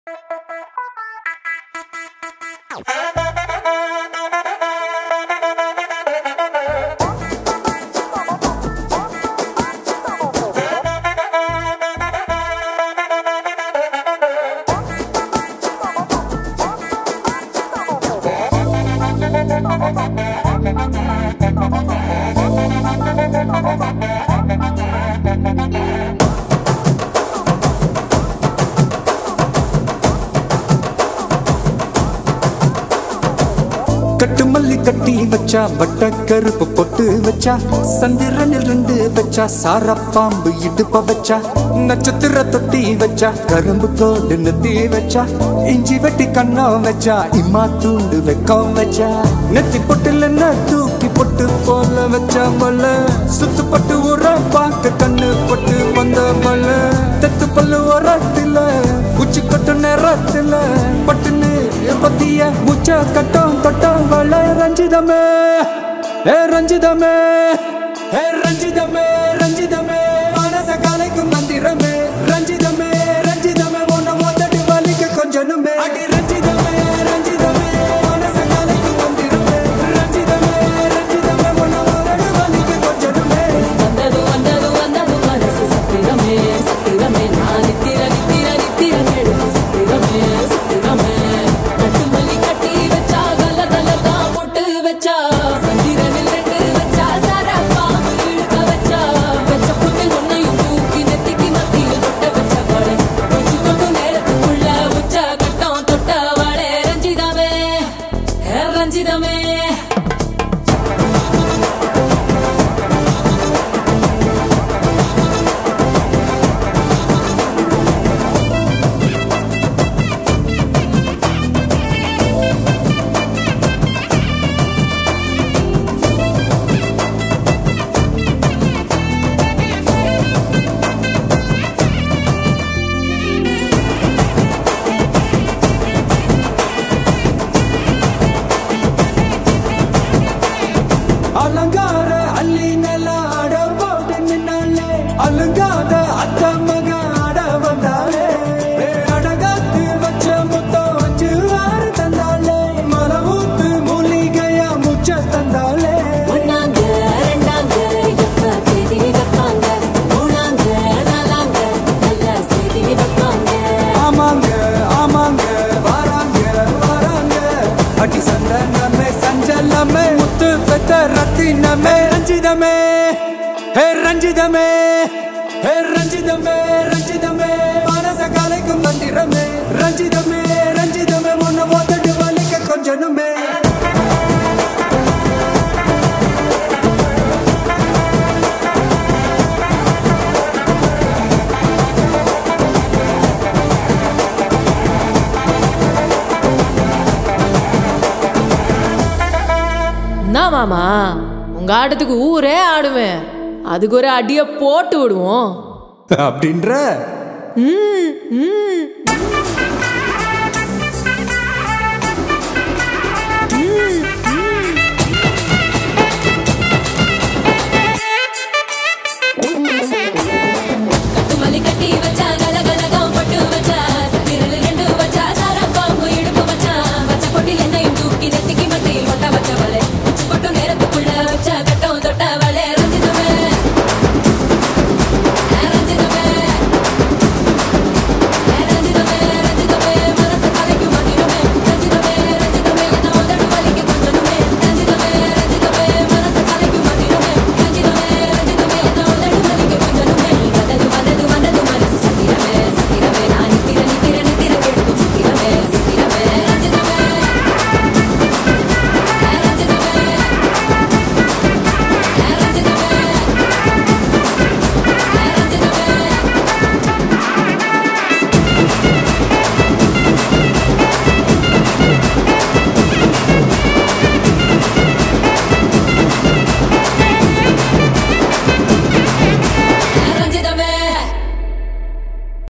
கட்டு மல்லி கட்டி வச்சா வட்ட கருப்பு பொட்டு வச்சா சந்திரனில் ரெண்டு வச்சா சார பாம்பு இடுப்ப வச்சா நட்சத்திர தொட்டி வச்சா கரும்பு கோடு நெத்தி வச்சா இஞ்சி வெட்டி கண்ணம் வச்சா இம்மா தூண்டு வெக்கம் வச்சா நெத்தி பொட்டுல என்ன தூக்கி பொட்டு போல வச்சா மல சுத்து பட்டு உர பார்க்க கண்ணு பொட்டு வந்த மல தெத்து பல்லு உரத்துல உச்சி கொட்டு நேரத்துல பட்டுன்னு பத்திய முச்ச கட்டம் கட்டம் வள ரஞ்சிதமே ஏ ரஞ்சிதமே ஏ ரஞ்சிதமே ரஞ்சிதமே மனச கலைக்கும் மந்திரமே ரஞ்சிதமே ரஞ்சிதமே உன்னை மொத்தடி வலிக்க கொஞ்சனுமே அடி ரஞ்சிதமே ரஞ்சிதமே மனச கலைக்கும் மந்திரமே ரஞ்சிதமே ரஞ்சிதமே உன்னை மொத்தடி வலிக்க கொஞ்சனுமே வந்தது வந்தது வந்தது மனசு சத்திரமே சத்திரமே நான் நித்திர நித்திர நித்திர கேடு சத்திரமே சத்திரமே கட்டு மல்லி கட்டி வச்சா கல கல தான் போட்டு வச்சா சந்திரனில் ரெண்டு வச்சா சாரா பாம்பு இழுக்க வச்சா வச்ச புட்டு ஒன்னையும் தூக்கி நெத்திக்கு மத்தியில் தொட்ட வச்ச வாழை உச்சி தொட்டு நேரத்துக்குள்ள உச்ச கட்டம் தொட்ட வாழை ரஞ்சிதமே ஹே ரஞ்சிதமே அலங்கார அள்ளி நில ஆட போட்டு நின்னாலே அலங்காத அத்த மக ஆட வந்தாலே ஏ, அடகாத்து வச்ச முத்தம் வச்சு ஆறு தந்தாலே மரவூத்து மூலிகையா முச்ச தந்தாலே ஒன்னாங்க ரெண்டாங்க எப்ப தேதி வைப்பாங்க மூணாங்க நாலாங்க நல்ல செய்தி வைப்பாங்க ஆமாங்க ஆமாங்க வராங்க வராங்க அடி சந்தனமே சஞ்சலமே முத்து பெத்த ரத்தினமே ரஞ்சிதமே ஹே ரஞ்சிதமே ஹே ரஞ்சிதமே ரஞ்சிதமே மனச கலைக்கும் மந்திரமே ரஞ்சிதமே ரஞ்சிதமே உன்னை ஓத்தட்டு வலிக்க கொஞ்சனுமே என்ன மாமா உங்க ஆட்டத்துக்கு ஊரே ஆடுவேன் அதுக்கு ஒரு அடிய போட்டு விடுவோம் அப்படின்ற ம் ம்